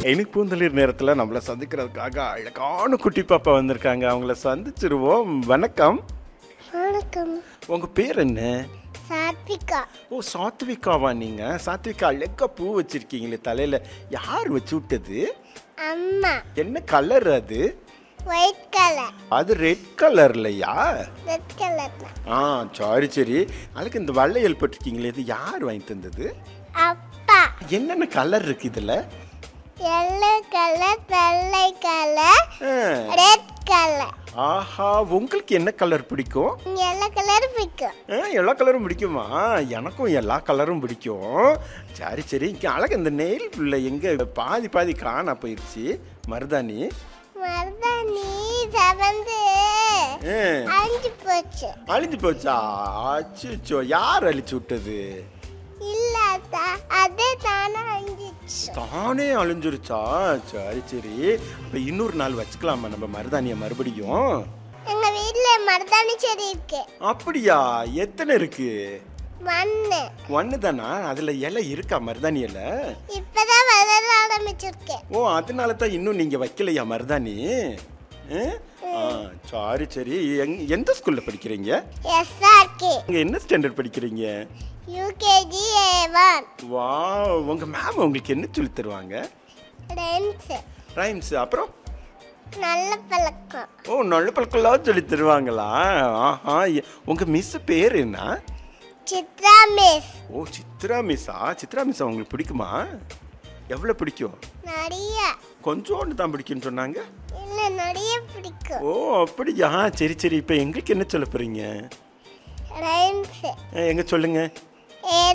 எனக்கு பூந்தளிர் நேரத்தில் நம்மளை சந்திக்கிறதுக்காக அழகான குட்டி பாப்பா வந்திருக்காங்க அவங்கள சந்திச்சிருவோம் வணக்கம் வணக்கம் உங்க பேர் என்ன சாத்விகா ஓ சாத்விகாவா நீங்க சாத்விகா அழகா பூ வச்சிருக்கீங்களே தலையில யார் வச்சு விட்டது அம்மா என்ன கலர் அது ஒயிட் கலர் அது ரெட் கலர்லையா ரெட் கலர் ஆ சரி சரி அதுக்கு இந்த வளையல் போட்டிருக்கீங்களே இது யார் வாங்கி தந்தது அப்பா என்னென்ன கலர் இருக்கு இதுல எல்லோ கலர் வெள்ளை கலர் ஆ. ரெட் கலர் ஆஹா உங்களுக்கு என்ன கலர் பிடிக்கும் எல்லோ கலர் பிடிக்கும் ஆ, எல்லா கலரும் பிடிக்குமா எனக்கும் எல்லா கலரும் பிடிக்கும் சரி சரி இங்கே அழகு இந்த நெயில் பிள்ளை எங்க பாதி பாதி காணா போயிடுச்சு மருதாணி மருதாணி செவந்து ஆ, அழிஞ்சு போச்சு அழிஞ்சு போச்சா அச்சோ யார் அழிச்சு விட்டது இல்ல அத்தா, அதே தானே அழிஞ்சிச்சு தானே அழிஞ்சிருச்சா சரி சரி அப்போ இன்னொரு நாள் வச்சுக்கலாமா நம்ம மருதாணியை மறுபடியும் எங்க வீட்ல மருதாணி செடி இருக்கு அப்படியா எத்தனை இருக்கு மண்ணு ஒன்று தானா அதில் இலை இருக்கா மருதாணி இலை இப்பதான் வளர ஆரம்பிச்சிருக்கேன் ஓ அதனால தான் இன்னும் நீங்கள் வைக்கலையா மருதாணி ஆ? ஆ சரி சரி எங் எந்த ஸ்கூலில் படிக்கிறீங்க எஸ்ஆர்கே நீங்கள் என்ன ஸ்டாண்டர்ட் படிக்கிறீங்க யூகேஜி ஏவான் வா உங்கள் மேம் உங்களுக்கு என்ன சொல்லி தருவாங்க ரென்ஸ் ரைம்ஸ் அப்புறம் நல்ல பழக்கம் ஓ நல்ல பழக்கம்லாம் சொல்லி தருவாங்களா ஆஹா உங்கள் மிஸ் பேர் என்ன சித்ரா மிஸ் ஓ சித்ரா மிஸ்ஸா சித்ரா மிஸ்ஸா உங்களுக்கு பிடிக்குமா எவ்வளோ பிடிக்கும் நிறைய கொஞ்சோண்டு தான் பிடிக்கும்னு சொன்னாங்க இல்ல நிறைய பிடிக்கும் ஓ அப்படியா சரி சரி இப்போ எங்களுக்கு என்ன சொல்ல போகிறீங்க ரைம்ஸ் எங்க சொல்லுங்க ஏ